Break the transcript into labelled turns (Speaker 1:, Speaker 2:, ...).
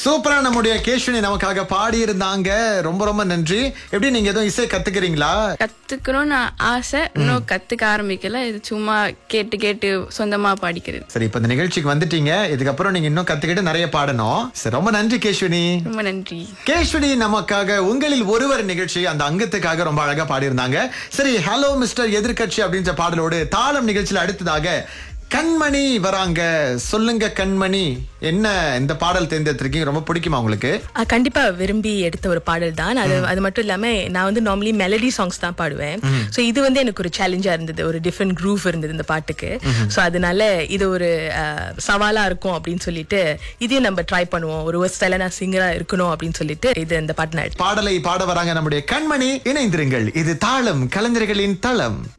Speaker 1: சூப்பரா நம்முடைய கேஷ்வினி நமக்காக பாடி இருந்தாங்க ரொம்ப ரொம்ப நன்றி எப்படி நீங்க எதுவும் இசை கத்துக்கிறீங்களா
Speaker 2: கத்துக்கணும்னு ஆசை இன்னும் கத்துக்க ஆரம்பிக்கல இது சும்மா கேட்டு கேட்டு சொந்தமா படிக்கிறது
Speaker 1: சரி இப்ப இந்த நிகழ்ச்சிக்கு வந்துட்டீங்க இதுக்கப்புறம் நீங்க இன்னும் கத்துக்கிட்டு நிறைய பாடணும் சரி ரொம்ப நன்றி கேஷ்வினி
Speaker 2: ரொம்ப நன்றி
Speaker 1: கேஷ்வினி நமக்காக உங்களில் ஒருவர் நிகழ்ச்சி அந்த அங்கத்துக்காக ரொம்ப அழகா பாடியிருந்தாங்க சரி ஹலோ மிஸ்டர் எதிர்க்கட்சி அப்படின்ற பாடலோடு தாளம் நிகழ்ச்சியில அடுத்ததாக கண்மணி வராங்க சொல்லுங்க கண்மணி என்ன இந்த பாடல் தேர்ந்தெடுத்திருக்கீங்க ரொம்ப பிடிக்குமா உங்களுக்கு
Speaker 3: ஆ, கண்டிப்பா விரும்பி எடுத்த ஒரு பாடல் தான் அது அது மட்டும் இல்லாம நான் வந்து நார்மலி மெலடி சாங்ஸ் தான் பாடுவேன் சோ இது வந்து எனக்கு ஒரு சேலஞ்சா இருந்தது ஒரு டிஃப்ரெண்ட் குரூப் இருந்தது இந்த பாட்டுக்கு சோ அதனால இது ஒரு ஆ, சவாலா இருக்கும் அப்படின்னு சொல்லிட்டு இதையும் நம்ம ட்ரை பண்ணுவோம் ஒரு ஸ்டைல நான் சிங்கரா இருக்கணும் அப்படின்னு சொல்லிட்டு இது இந்த பாட்டு நான் எடுத்தேன்.
Speaker 1: பாடலை பாட வராங்க நம்முடைய கண்மணி இணைந்திருங்கள் இது தாளம் கலைஞர்களின் தளம்